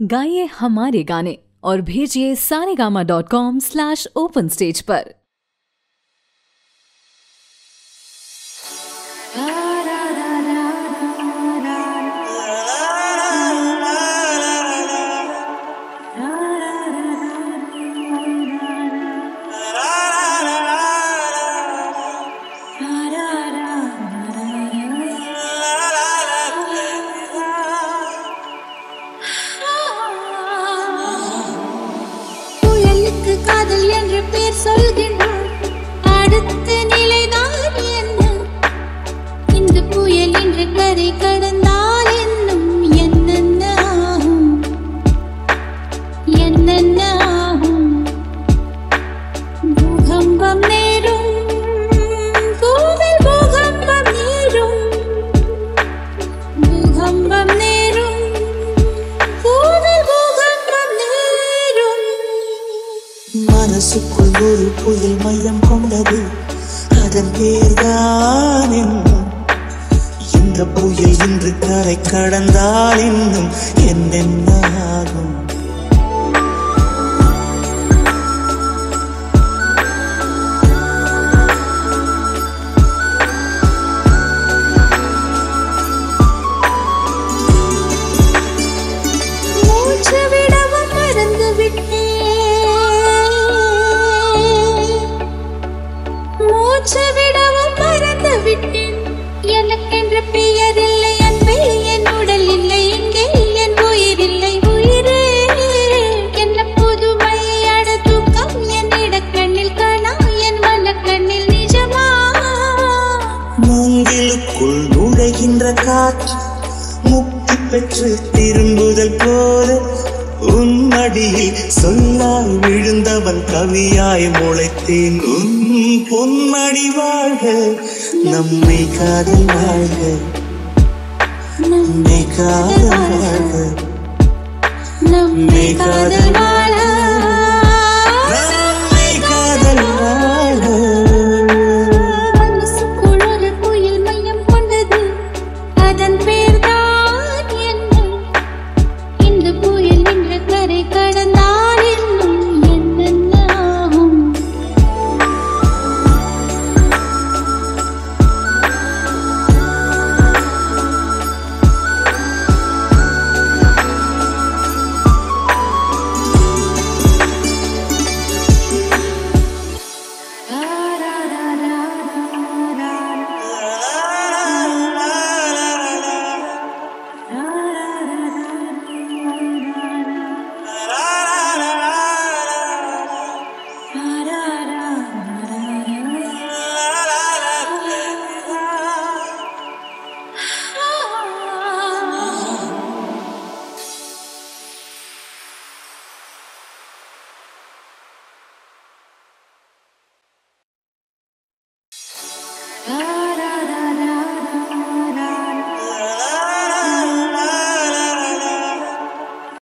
गाइए हमारे गाने और भेजिए Saregama dot com slash open stage पर புயலுக்கு காதல் என்று பேர் சொல்கின்றார் அடுத்த நிலைதான் என்ன இந்த புயல் இன்று கரை கடந்தால் என்னும் என்னென்ன ஆகும் என்னென்ன ஆகும் பூகம்பம் நேரும் பூவில் பூகம்பம் நேரும் பூகம்பம் நேரும் பூவில் பூகம்பம் நேரும் மனசுக்குள் ஒரு புயல் மையம் கொண்டது அதன் பேர்தான் என்ன இந்த புயல் இன்று கரை கடந்தால் இன்னும் என்னென்ன ஆகும் மூச்சு விடவும் மறந்து விட்டேன் மூச்சு விடவும் மறந்து விட்டேன் எனக்கென்று பெயர் இல்லை அன்பே என் உடல் இல்லை இங்கே என் உயிர் இல்லை உயிரே என்ன புதுமை அட தூக்கம் என் இடக்கண்ணில் காணா என் மனக்கண்ணில் நிஜமா மூங்கிலுக்குள் நுழைகின்ற காற்று முக்தி பெற்று திரும்புதல் போல உன்மடியில் சொல்லால் விழுந்தவன் கவியாய் முளைத்தேன் உன் பொன்மடி வாழ்க நம்மை காதல் வாழ்க நம்மை காதல் வாழ்க நம்மை காதல் வாழ நம்மை காதல் வாழ்க மனசுக்குள் ஒரு புயல் மையம் கொண்டது அதன் பேர்தான் என்ன இந்த புயல் இன்று கரை கடந்தால் இன்னும் என்னென்ன ஆகும் Ah